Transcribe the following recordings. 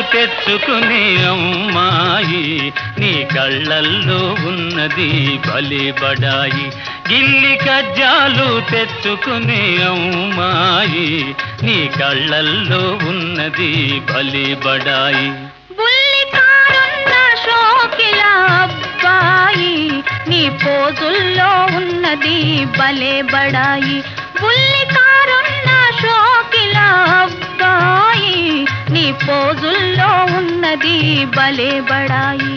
తెచ్చుకునే అమ్మాయి నీ కళ్ళల్లో ఉన్నది బలి బడాయి గిల్లి కజ్జాలు తెచ్చుకునే అమ్మాయి నీ కళ్ళల్లో ఉన్నది బలి బడాయి బుల్లి కారున్న షోకిల అబ్బాయి నీ పోజుల్లో ఉన్నది భలే బడాయి బుల్లి కారున్న షోకిల అబ్బాయి నీ పోజుల్లో ఉన్నది భలే బడాయి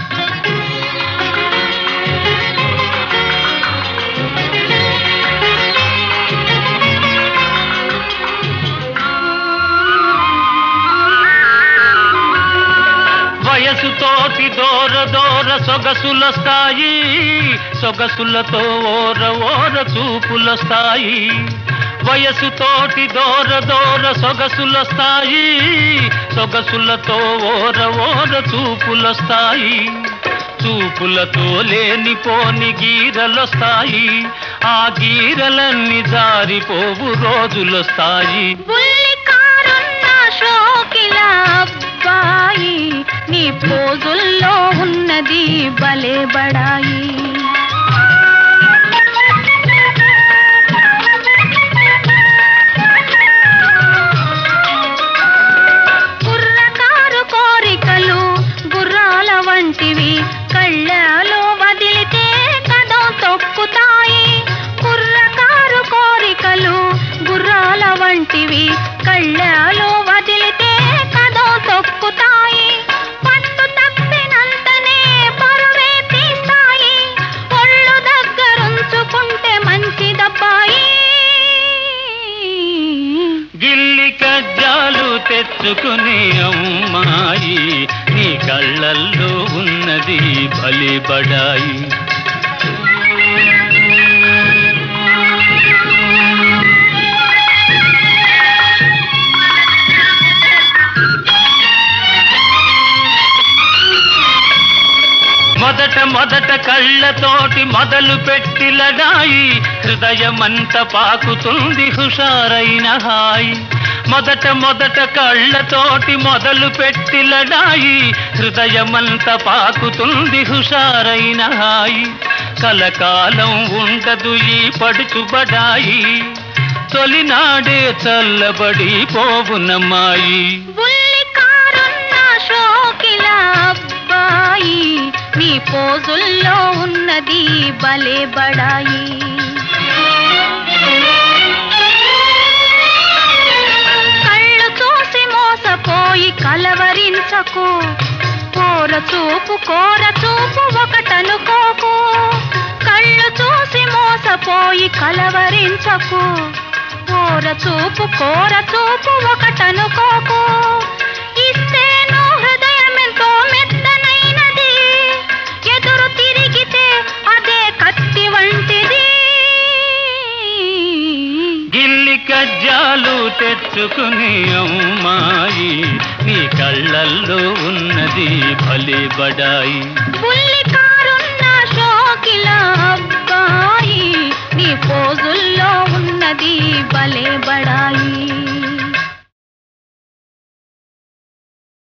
వయసుతోటి దూర దూర సొగసులొస్తాయి సొగసులతో ఓర ఓర చూపులొస్తాయి వయసుతోటి దూర దూర సొగసులొస్తాయి సొగసులతో ఓర ఓర చూపులొస్తాయి చూపులతో లేనిపోని గీరలొస్తాయి ఆ గీరలన్నీ జారిపోవు రోజులొస్తాయి బుల్లి కారున్న షోకిల అబ్బాయి నీ పోజుల్లో ఉన్నది భలే బడాయి కుర్రకారు కోరికలు గుర్రాల వంటివి కళ్ళలో వదిలితే కదం తొక్కుతాయి కుర్రకారు కోరికలు గుర్రాల వంటివి కళ్ళలో వదిలితే కదం తొక్కుతాయి పట్టు తప్పినంతనే పరువే తీస్తాయి ఒళ్ళు దగ్గరుంచుకుంటే మంచిదబ్బాయి గిల్లి కజ్జాలు తెచ్చుకునే అమ్మాయి నీ కళ్ళల్లో ఉన్నది బలి బడాయి మొదట మొదట కళ్ళతోటి మొదలు పెట్టి లడాయి హృదయమంత పాకుతుంది హుషారైన హాయి మొదట మొదట కళ్ళతోటి మొదలు పెట్టి లడాయి హృదయమంత పాకుతుంది హుషారైన హాయి కలకాలం ఉండదు ఈ పడుచుబడాయి తొలినాడే చల్లబడి పోవునమ్మాయి బుల్లి కారున్న షోకిల అబ్బాయి నీ పోజుల్లో ఉన్నది భలే బడాయి కళ్ళు చూసి మోసపోయి కలవరించకు కోర చూపు కోర చూపు ఒకటనుకోకు కళ్ళు చూసి మోసపోయి కలవరించకు కోర చూపు కోర చూపు ఒకటనుకోకు ఇస్తేను హృదయమెంతో మెత్తనైనది ఎదురు తిరిగితే అదే కత్తి వంటిది గిల్లి కజ్జాలు తెచ్చుకునే అమ్మాయి నీ కళ్ళల్లో ఉన్నది బలి బడాయి బుల్లి కారున్న షోకిల అబ్బాయి నీ పోజుల్లో ఉన్నది